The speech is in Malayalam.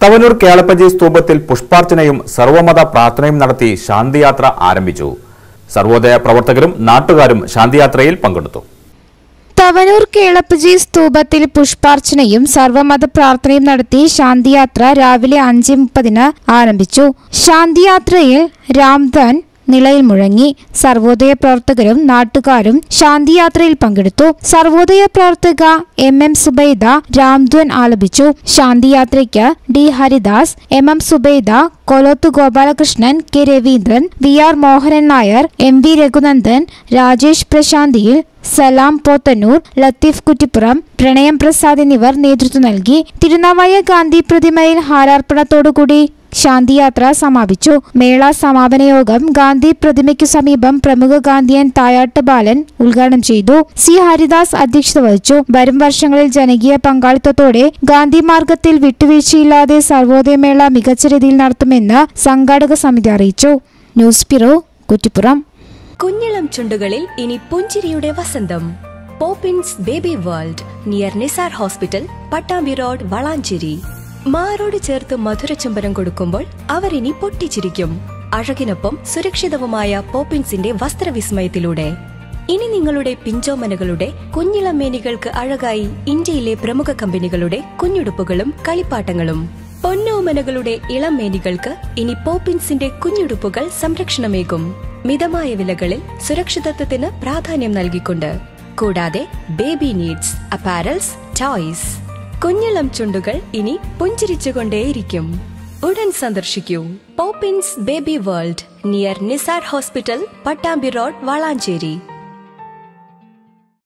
തവനൂർ കേളപ്പജി സ്തൂപത്തിൽ പുഷ്പാർച്ചനയും സർവമത പ്രാർത്ഥനയും നടത്തി ശാന്തിയാത്ര ആരംഭിച്ചു സർവോദയ പ്രവർത്തകരും നാട്ടുകാരും ശാന്തിയാത്രയിൽ പങ്കെടുത്തു തവനൂർ കേളപ്പജി സ്തൂപത്തിൽ പുഷ്പാർച്ചനയും സർവമത പ്രാർത്ഥനയും നടത്തി ശാന്തിയാത്ര രാവിലെ അഞ്ച് മുപ്പതിന് ആരംഭിച്ചു ശാന്തിയാത്രയിൽ രാംധൻ നിലയിൽ മുഴങ്ങി സർവോദയ പ്രവർത്തകരും നാട്ടുകാരും ശാന്തിയാത്രയിൽ പങ്കെടുത്തു സർവോദയ പ്രവർത്തക എം എം സുബൈദ രാംധ്വൻ ആലപിച്ചു ശാന്തിയാത്രയ്ക്ക് D Haridas M M Zubaida Koloth Gopalakrishnan K Raveendran V R Mohanan Nair M V Raghunandan Rajesh പ്രശാന്തിയിൽ സലാം പോത്തന്നൂർ ലത്തീഫ് കുറ്റിപ്പുറം പ്രണയം പ്രസാദ് എന്നിവർ നേതൃത്വം നൽകി തിരുനാവായ ഗാന്ധി പ്രതിമയിൽ ഹാരാർപ്പണത്തോടുകൂടി ശാന്തിയാത്ര സമാപിച്ചു മേള സമാപന യോഗം ഗാന്ധി പ്രതിമയ്ക്കു സമീപം പ്രമുഖ ഗാന്ധിയൻ തായാട്ട് ബാലൻ ഉദ്ഘാടനം ചെയ്തു സി ഹരിദാസ് അധ്യക്ഷത വഹിച്ചു വരും വർഷങ്ങളിൽ ജനകീയ പങ്കാളിത്തത്തോടെ ഗാന്ധി മാർഗത്തിൽ വിട്ടുവീഴ്ചയില്ലാതെ സർവോദയമേള മികച്ച രീതിയിൽ നടത്തുമെന്ന് സംഘാടക സമിതി അറിയിച്ചു ന്യൂസ് ബ്യൂറോ കുറ്റിപ്പുറം കുഞ്ഞിളം ചുണ്ടുകളിൽ ഇനി പുഞ്ചിരിയുടെ വസന്തം Poppins baby world near Nisar hospital Pattambi road Valanchery മാറോട് ചേർത്ത് മധുരചുംബനം കൊടുക്കുമ്പോൾ അവർ ഇനി പൊട്ടിച്ചിരിക്കും അഴകിനൊപ്പം സുരക്ഷിതവുമായ പോപ്പിൻസിന്റെ വസ്ത്രവിസ്മയത്തിലൂടെ ഇനി നിങ്ങളുടെ പിഞ്ചോമനകളുടെ കുഞ്ഞിളം മേനികൾക്ക് അഴകായി ഇന്ത്യയിലെ പ്രമുഖ കമ്പനികളുടെ കുഞ്ഞുടുപ്പുകളും കളിപ്പാട്ടങ്ങളും പൊന്നോമനകളുടെ ഇളം മേനികൾക്ക് ഇനി പോപ്പിൻസിന്റെ കുഞ്ഞുടുപ്പുകൾ സംരക്ഷണമേകും മിതമായ വിലകളിൽ സുരക്ഷിതത്വത്തിന് പ്രാധാന്യം നൽകിക്കൊണ്ട് കൂടാതെ ബേബി നീഡ്സ് അപ്പാരൽസ് ടോയ്സ് കുഞ്ഞിളം ചുണ്ടുകൾ ഇനി പുഞ്ചിരിച്ചുകൊണ്ടേയിരിക്കും ഉടൻ സന്ദർശിക്കൂ Poppins baby world near Nisar hospital Pattambi road Valanchery